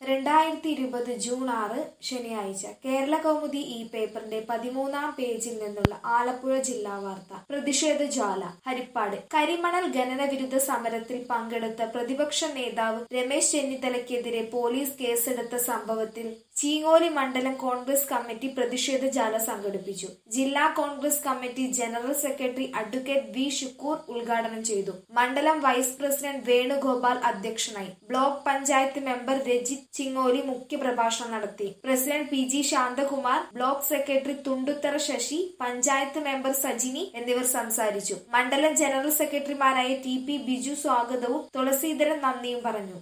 രണ്ടായിരത്തി ഇരുപത് ജൂൺ ആറ് ശനിയാഴ്ച കേരള കൗമുദി ഈ പേപ്പറിന്റെ പതിമൂന്നാം പേജിൽ നിന്നുള്ള ആലപ്പുഴ ജില്ലാ വാർത്ത പ്രതിഷേധ ജ്വാല ഹരിപ്പാട് കരിമണൽ ഖനന വിരുദ്ധ സമരത്തിൽ പങ്കെടുത്ത പ്രതിപക്ഷ നേതാവ് രമേശ് ചെന്നിത്തലയ്ക്കെതിരെ പോലീസ് കേസെടുത്ത സംഭവത്തിൽ ചീങ്ങോലി മണ്ഡലം കോൺഗ്രസ് കമ്മിറ്റി പ്രതിഷേധ ജാല സംഘടിപ്പിച്ചു ജില്ലാ Congress committee general secretary advocate V Shukoor ഉദ്ഘാടനം ചെയ്തു മണ്ഡലം വൈസ് പ്രസിഡന്റ് വേണുഗോപാൽ അധ്യക്ഷനായി ബ്ലോക്ക് പഞ്ചായത്ത് മെമ്പർ രജിത് ചിങ്ങോലി മുഖ്യപ്രഭാഷണം നടത്തി president P G Santhakumar block secretary Thunduthara Sasi panchayat member Sajini എന്നിവർ സംസാരിച്ചു മണ്ഡലം ജനറൽ സെക്രട്ടറിമാരായ ടി പി ബിജു സ്വാഗതവും തുളസീധരൻ നന്ദിയും പറഞ്ഞു